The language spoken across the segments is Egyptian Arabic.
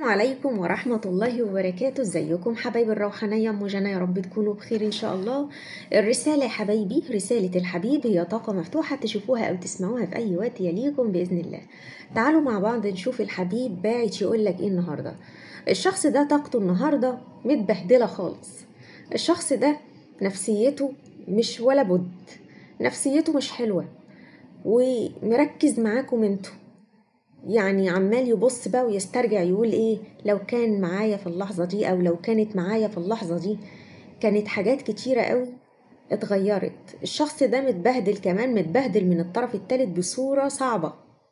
عليكم ورحمة الله وبركاته ازيكم حبايب الروحانية ام جنى يا رب تكونوا بخير ان شاء الله الرسالة يا حبايبي رسالة الحبيب هي طاقة مفتوحة تشوفوها او تسمعوها في اي وقت يليكم بإذن الله تعالوا مع بعض نشوف الحبيب باعت يقول لك ايه النهاردة الشخص ده طاقته النهاردة متبهدلة خالص الشخص ده نفسيته مش ولا بد نفسيته مش حلوة ومركز معاكم انتوا يعني عمال يبص بقى ويسترجع يقول ايه لو كان معايا في اللحظة دي او لو كانت معايا في اللحظة دي كانت حاجات كتيرة قوي اتغيرت الشخص ده متبهدل كمان متبهدل من الطرف التالت بصورة صعبة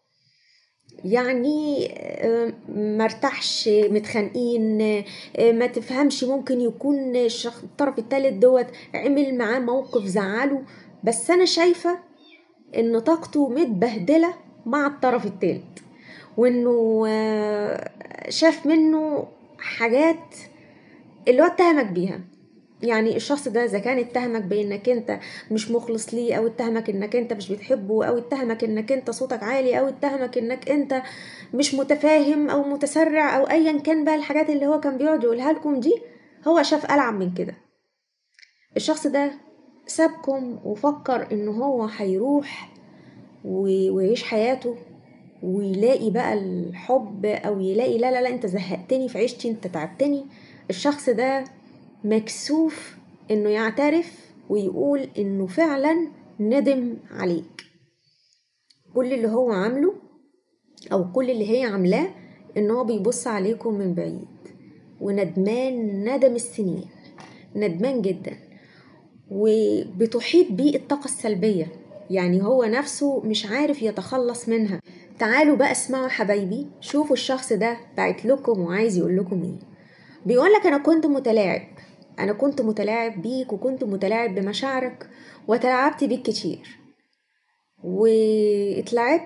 يعني آه، مرتاحش متخانقين آه، ما تفهمش ممكن يكون الشخص الطرف التالت دوت عمل معاه موقف زعله بس انا شايفة ان طاقته متبهدلة مع الطرف التالت وانه آه، شاف منه حاجات اللي هو اتهمك بيها يعني الشخص ده اذا كان اتهمك بانك انت مش مخلص ليه او اتهمك انك انت مش بتحبه او اتهمك انك انت صوتك عالي او اتهمك انك انت مش متفاهم او متسرع او ايا كان بقى الحاجات اللي هو كان بيقعد يقولها لكم دي هو شاف ألعب من كده الشخص ده سابكم وفكر ان هو هيروح و- ويعيش حياته ويلاقي بقى الحب او يلاقي لا لا لا انت زهقتني في عيشتي انت تعبتني الشخص ده مكسوف انه يعترف ويقول انه فعلا ندم عليك كل اللي هو عامله او كل اللي هي عاملاه ان هو بيبص عليكم من بعيد وندمان ندم السنين ندمان جدا وبتحيط بيه الطاقة السلبية يعني هو نفسه مش عارف يتخلص منها تعالوا بقى اسمعوا حبايبي شوفوا الشخص ده بعت لكم وعايز يقول لكم ايه بيقول لك انا كنت متلاعب انا كنت متلاعب بيك وكنت متلاعب بمشاعرك وتلاعبت بيك كتير واتلعبت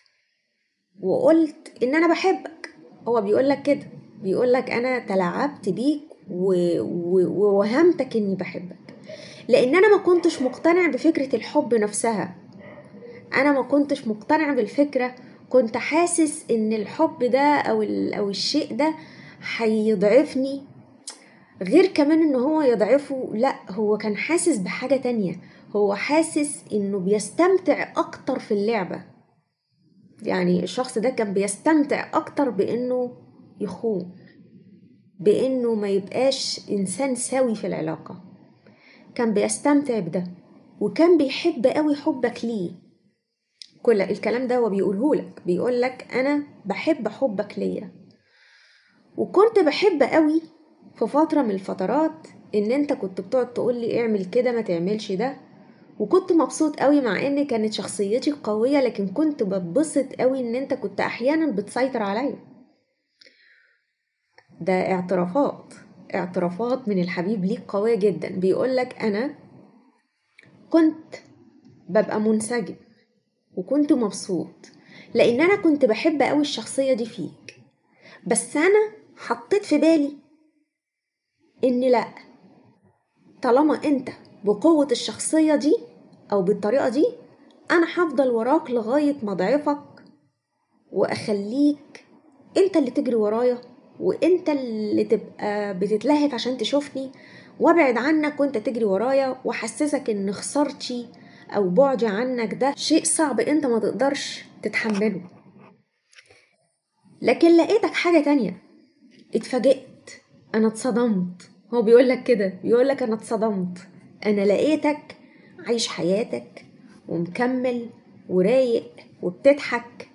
وقلت ان انا بحبك هو بيقول لك كده بيقول لك انا تلاعبت بيك و- و- ووهمتك اني بحبك لان انا ما كنتش مقتنع بفكرة الحب نفسها انا ما كنتش مقتنع بالفكرة كنت حاسس ان الحب ده او ال- او الشيء ده هيضعفني غير كمان ان هو يضعفه لا هو كان حاسس بحاجة تانية هو حاسس انه بيستمتع اكتر في اللعبة يعني الشخص ده كان بيستمتع اكتر بانه يخون بانه ما يبقاش انسان سوي في العلاقة كان بيستمتع بده وكان بيحب قوي حبك ليه كل الكلام ده هو بيقولهولك بيقولك انا بحب حبك ليا وكنت بحب قوي في فترة من الفترات ان انت كنت بتقعد تقولي اعمل كده ما تعملش ده وكنت مبسوط قوي مع ان كانت شخصيتي قوية لكن كنت بتبسط قوي ان انت كنت احيانا بتسيطر عليا ده اعترافات اعترافات من الحبيب ليك قوية جدا بيقولك انا كنت ببقى منسجم وكنت مبسوط لان انا كنت بحب قوي الشخصية دي فيك بس انا حطيت في بالي ان لا طالما انت بقوة الشخصية دي او بالطريقة دي انا هفضل وراك لغاية ما اضعفك واخليك انت اللي تجري ورايا وانت اللي تبقى بتتلهف عشان تشوفني وابعد عنك وانت تجري ورايا واحسسك ان خسارتي او بعدي عنك ده شيء صعب انت ما تقدرش تتحمله لكن لقيتك حاجة تانية اتفاجئت انا اتصدمت هو بيقول لك كده بيقول لك انا اتصدمت انا لقيتك عايش حياتك ومكمل ورايق وبتضحك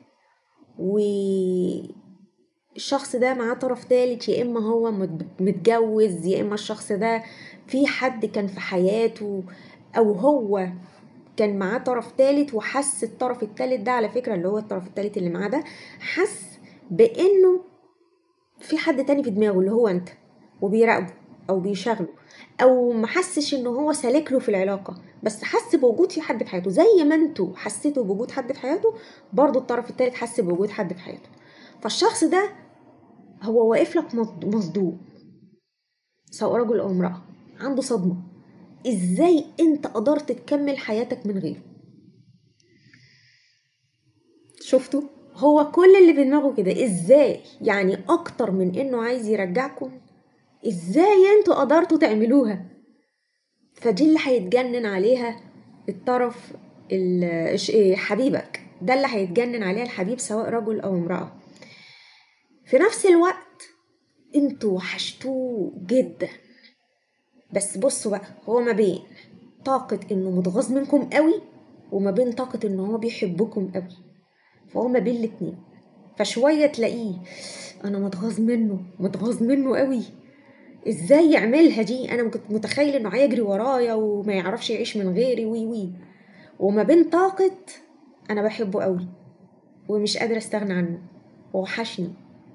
والشخص ده معاه طرف تالت يا اما هو مت- متجوز يا اما الشخص ده في حد كان في حياته او هو كان معاه طرف تالت وحس الطرف التالت ده على فكرة اللي هو الطرف التالت اللي معاه ده حس بانه في حد تاني في دماغه اللي هو انت وبيراقبه او بيشغله او ما حسش ان هو سالك له في العلاقه بس حس بوجود في حد في حياته زي ما انتوا حسيتوا بوجود حد في حياته برضو الطرف التالت حس بوجود حد في حياته فالشخص ده هو واقف لك مصد- مصدوم سواء رجل او امراه عنده صدمه ازاي انت قدرت تكمل حياتك من غيره شفتوا هو كل اللي في دماغه كده ازاي يعني اكتر من انه عايز يرجعكم ازاي انتوا قدرتوا تعملوها فدي اللي هيتجنن عليها الطرف ال- ش- إيه، حبيبك ده اللي هيتجنن عليها الحبيب سواء رجل او امرأة في نفس الوقت انتوا وحشتوه جدا بس بصوا بقى هو ما بين طاقة انه متغاظ منكم قوي وما بين طاقة انه هو بيحبكم قوي فهو ما بين الاتنين فشوية تلاقيه انا متغاظ منه متغاظ منه قوي ازاي يعملها دي انا كنت متخيل انه هيجري ورايا وما يعرفش يعيش من غيري وي وي وما بين طاقة انا بحبه قوي ومش قادرة استغنى عنه ووحشني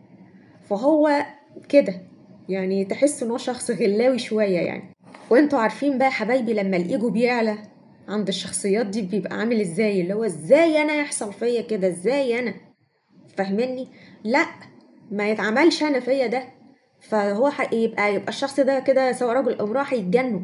فهو كده يعني تحس ان هو شخص غلاوي شوية يعني وانتوا عارفين بقى حبايبي لما الايجو بيعلى عند الشخصيات دي بيبقى عامل ازاي اللي هو ازاي انا يحصل فيا كده ازاي انا فاهمني لا ما يتعملش انا فيا ده فهو ح- يبقى يبقى الشخص ده كده سواء راجل او امراه هيتجنوا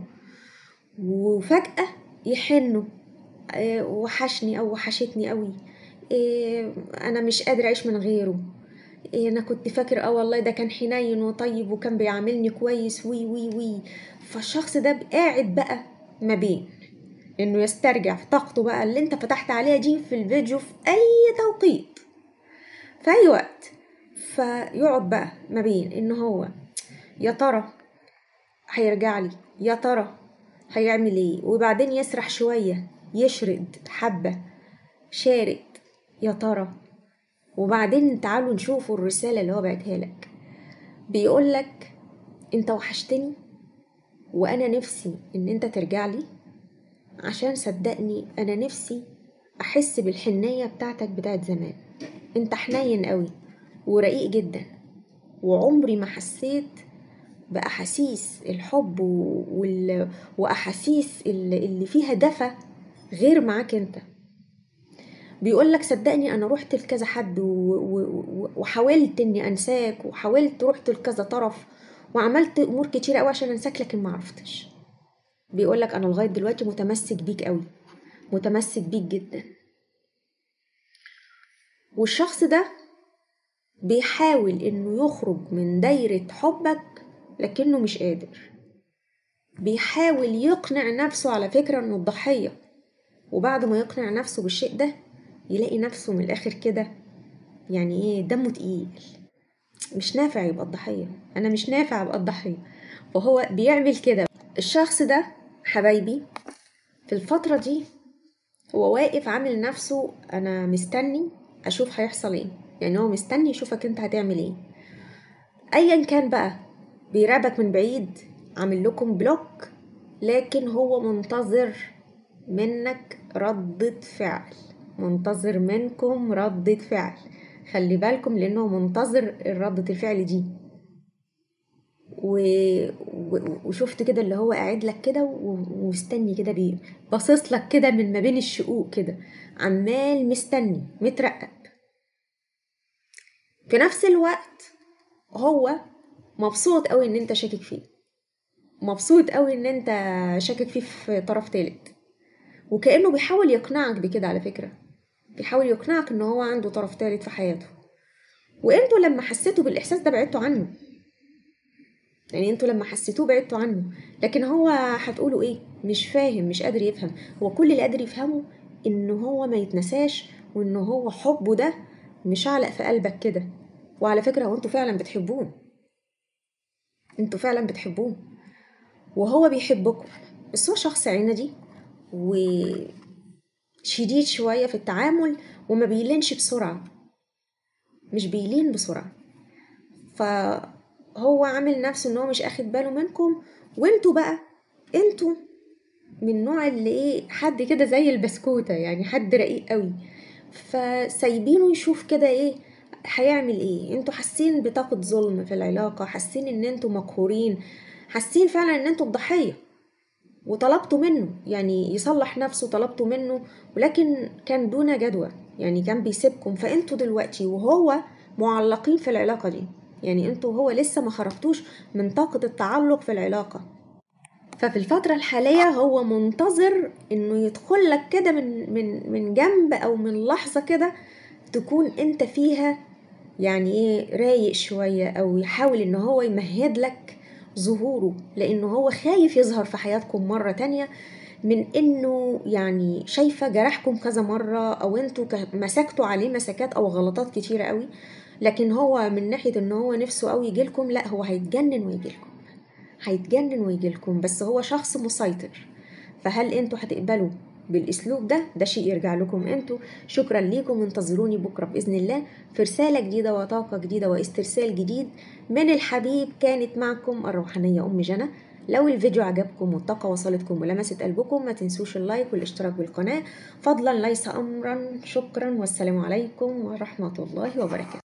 وفجأة يحنوا آه، وحشني او وحشتني قوي إيه انا مش قادرة اعيش من غيره إيه انا كنت فاكر اه والله ده كان حنين وطيب وكان بيعاملني كويس وي وي وي فالشخص ده قاعد بقى ما بين انه يسترجع في طاقته بقى اللي انت فتحت عليها دي في الفيديو في اي توقيت في اي وقت فيقعد بقى ما بين ان هو يا ترى هيرجع لي يا ترى هيعمل ايه وبعدين يسرح شوية يشرد حبة شارد يا ترى وبعدين تعالوا نشوفوا الرسالة اللي هو بعتها لك بيقول لك انت وحشتني وانا نفسي ان انت ترجع لي عشان صدقني انا نفسي احس بالحنية بتاعتك بتاعت زمان انت حنين قوي ورقيق جدا وعمري ما حسيت بأحاسيس الحب و- وال... وأحاسيس اللي اللي فيها دفى غير معاك انت بيقول لك صدقني انا رحت لكذا حد و... و... و- وحاولت اني انساك وحاولت رحت لكذا طرف وعملت امور كتير قوي عشان انساك لكن ما عرفتش بيقول لك انا لغايه دلوقتي متمسك بيك قوي متمسك بيك جدا والشخص ده بيحاول انه يخرج من دايرة حبك لكنه مش قادر بيحاول يقنع نفسه على فكرة انه الضحية وبعد ما يقنع نفسه بالشيء ده يلاقي نفسه من الاخر كده يعني ايه دمه تقيل مش نافع يبقى الضحية انا مش نافع ابقى الضحية وهو بيعمل كده الشخص ده حبايبي في الفترة دي هو واقف عامل نفسه انا مستني اشوف هيحصل ايه يعني هو مستني يشوفك انت هتعمل ايه ايا كان بقى بيراقبك من بعيد عامل لكم بلوك لكن هو منتظر منك ردة فعل منتظر منكم ردة فعل خلي بالكم لانه منتظر ردة الفعل دي و... و... وشفت كده اللي هو قاعد لك كده و- ومستني كده بيه باصص لك كده من ما بين الشقوق كده عمال مستني مترقب في نفس الوقت هو مبسوط قوي ان انت شاكك فيه مبسوط قوي ان انت شاكك فيه في طرف تالت وكأنه بيحاول يقنعك بكده على فكرة بيحاول يقنعك ان هو عنده طرف تالت في حياته وانتوا لما حسيتوا بالاحساس ده بعدتوا عنه يعني انتوا لما حسيتوه بعدتوا عنه لكن هو هتقولوا ايه مش فاهم مش قادر يفهم هو كل اللي قادر يفهمه ان هو ما يتنساش وان هو حبه ده مشعلق في قلبك كده وعلى فكرة هو انتوا فعلا بتحبوه انتوا فعلا بتحبوه وهو بيحبكم بس هو شخص عندي وشديد شوية في التعامل وما بيلينش بسرعة مش بيلين بسرعة فهو عامل نفسه ان هو مش اخد باله منكم وانتوا بقى انتوا من النوع اللي ايه حد كده زي البسكوتة يعني حد رقيق قوي فسايبينه يشوف كده ايه هيعمل ايه انتوا حاسين بطاقة ظلم في العلاقة حاسين ان انتوا مقهورين حاسين فعلا ان انتوا الضحية وطلبتوا منه يعني يصلح نفسه طلبتوا منه ولكن كان دون جدوى يعني كان بيسيبكم فانتوا دلوقتي وهو معلقين في العلاقة دي يعني انتوا هو لسه ما خرجتوش من طاقة التعلق في العلاقة ففي الفترة الحالية هو منتظر انه يدخل لك كده من من من جنب او من لحظة كده تكون انت فيها يعني ايه رايق شوية او يحاول ان هو يمهد لك ظهوره لانه هو خايف يظهر في حياتكم مرة تانية من انه يعني شايفة جرحكم كذا مرة او انتوا مسكتوا عليه مسكات او غلطات كتيرة قوي لكن هو من ناحية ان هو نفسه قوي يجيلكم لا هو هيتجنن ويجيلكم هيتجنن ويجيلكم بس هو شخص مسيطر فهل انتوا هتقبلوا بالاسلوب ده ده شيء يرجع لكم انتوا شكرا ليكم انتظروني بكره باذن الله في رساله جديده وطاقه جديده واسترسال جديد من الحبيب كانت معكم الروحانيه ام جنى لو الفيديو عجبكم والطاقه وصلتكم ولمست قلبكم ما تنسوش اللايك والاشتراك بالقناه فضلا ليس امرا شكرا والسلام عليكم ورحمه الله وبركاته